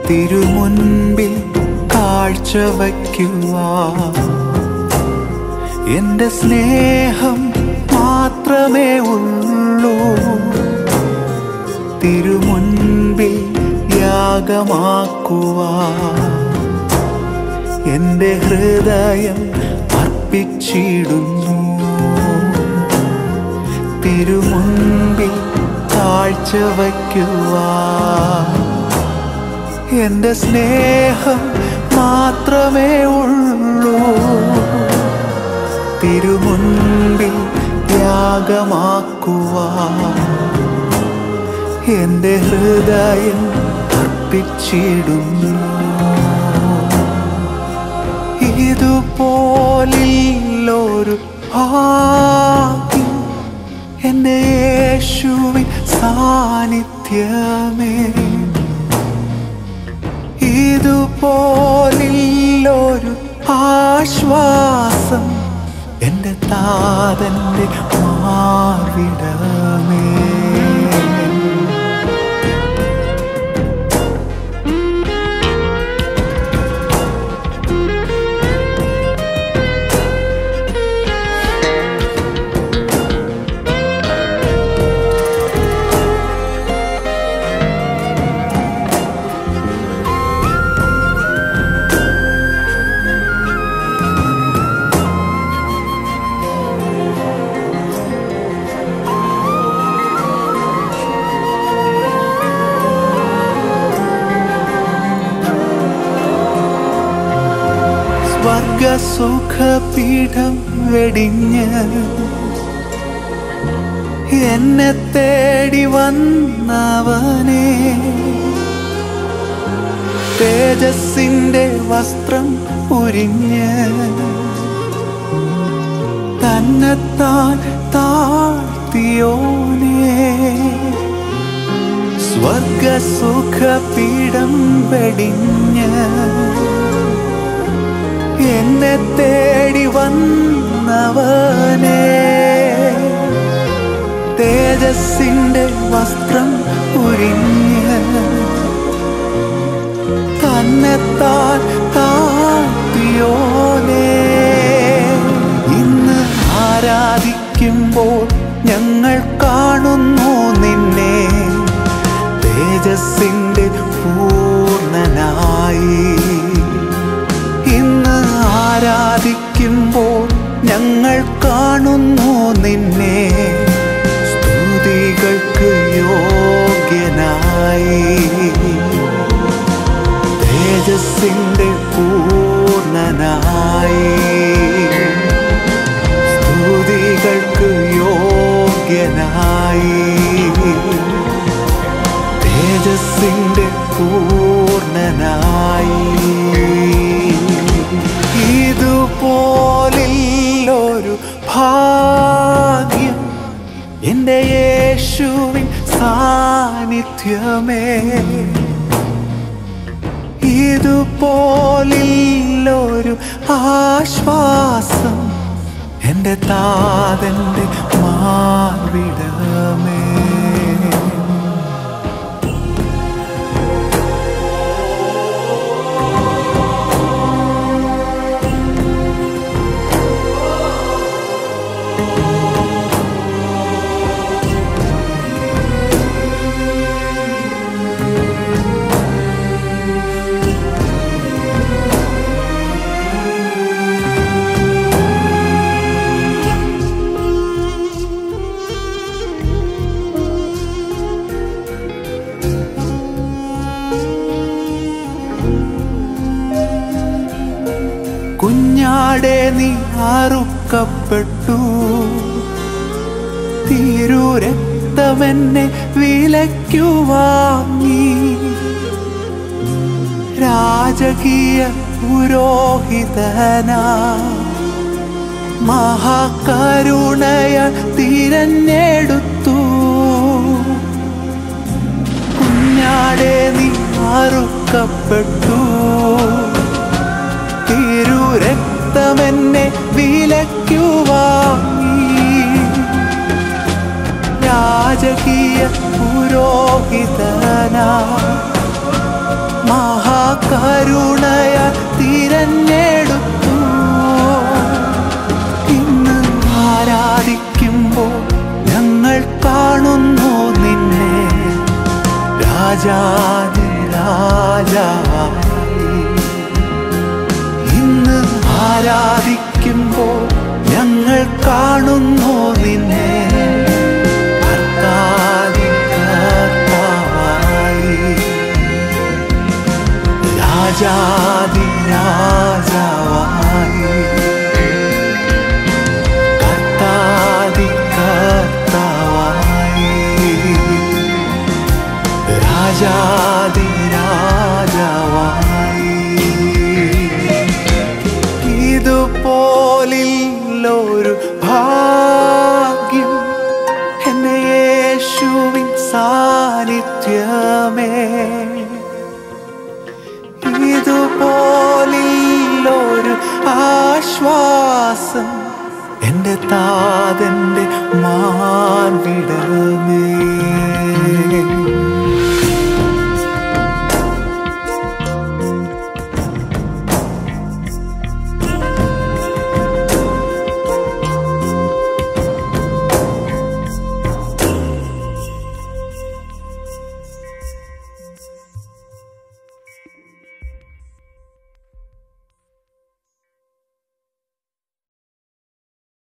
തിരുമുൻപിൽ കാഴ്ചവയ്ക്കുവാ എന്റെ സ്നേഹം മാത്രമേ ഉള്ളൂ തിരുമുൻപിൽ യാഗമാക്കുവാ എന്റെ ഹൃദയം അർപ്പിച്ചിടുന്നു തിരുമുൻപിൽ കാഴ്ചവയ്ക്കുവാ എന്റെ സ്നേഹം മാത്രമേ ഉള്ളൂ തിരുമുൻപിൽ യാഗമാക്കുവാ എന്റെ ഹൃദയം അർപ്പിച്ചിടുന്നു ഇതുപോലില്ലൊരു ഭാഗ്യം എന്റെ യേശുവിൻ സാന്നിധ്യമേ ഇതുപോലില്ലൊരു ആശ്വാസം എന്റെ താതന്റെ മാർവിടമേ സ്വർഗസുഖപീഠം വെടിഞ്ഞ് എന്നെ തേടി വന്നവനെ തേജസ്സിന്റെ വസ്ത്രം ഉരിഞ്ഞ് തന്നെത്താൻ താഴ്ത്തിയോനേ സ്വർഗസുഖപീഠം വെടിഞ്ഞ് എന്നെ തേടി വന്നവനെ തേജസ്സിന്റെ വസ്ത്രം ഉരിഞ്ഞ് തന്നെത്താൻ താത്തിയോനെ ഇന്ന് ആരാധിക്കുമ്പോൾ ഞങ്ങൾ കാണുന്നു നിന്നെ തേജസ്സിന്റെ പൂർണ്ണനായി ഇന്ന് ആരാധിക്കുമ്പോൾ ഞങ്ങൾ കാണുന്നു നിന്നെ സ്തുതികൾക്ക് യോഗ്യനായി തേജസ്സിന്റെ പൂർണ്ണനായി സ്തുതികൾക്ക് യോഗ്യനായി തേജസ്സിന്റെ പൂർണ്ണനായി ഇതുപോലില്ലൊരു ഭാഗ്യം എന്റെ യേശുവിൻ സാന്നിധ്യമേ ഇതുപോലില്ലൊരു ആശ്വാസം എന്റെ താതന്റെ മാർവിടമേ കുഞ്ഞാടെ നീ അറുക്കപ്പെട്ടു തീരു രക്തമെന്നെ വിലയ്ക്കു വാങ്ങി രാജകീയ പുരോഹിതന മഹാകരുണയ തിരഞ്ഞെടുത്തു കുഞ്ഞാടെ നീ അറുക്കപ്പെട്ടു തിരു രക്തമെന്നെ വിലയ്ക്കു വാങ്ങി രാജകീയ പുരോഹിതന മഹാ കരുണയാ തിരഞ്ഞെടുത്തു ഇന്ന് ആരാധിക്കുമ്പോൾ ഞങ്ങൾ കാണുന്നു നിന്നെ രാജാതി രാജാവായി ഇന്ന് ആരാധിക്കുമ്പോൾ ഞങ്ങൾ കാണുന്നു നിന്നെ കർത്താതി കർത്താവായി രാജാതി രാജാവായി കർത്താതി കർത്താവായി രാജാതി രാജാവായി ഇതുപോലില്ലൊരു ഭാഗ്യം എന്നെ യേശുവിൻ സാന്നിധ്യമേ ഇതുപോലില്ലൊരു ആശ്വാസം എൻ്റെ താതൻ്റെ മാൻവിടമേ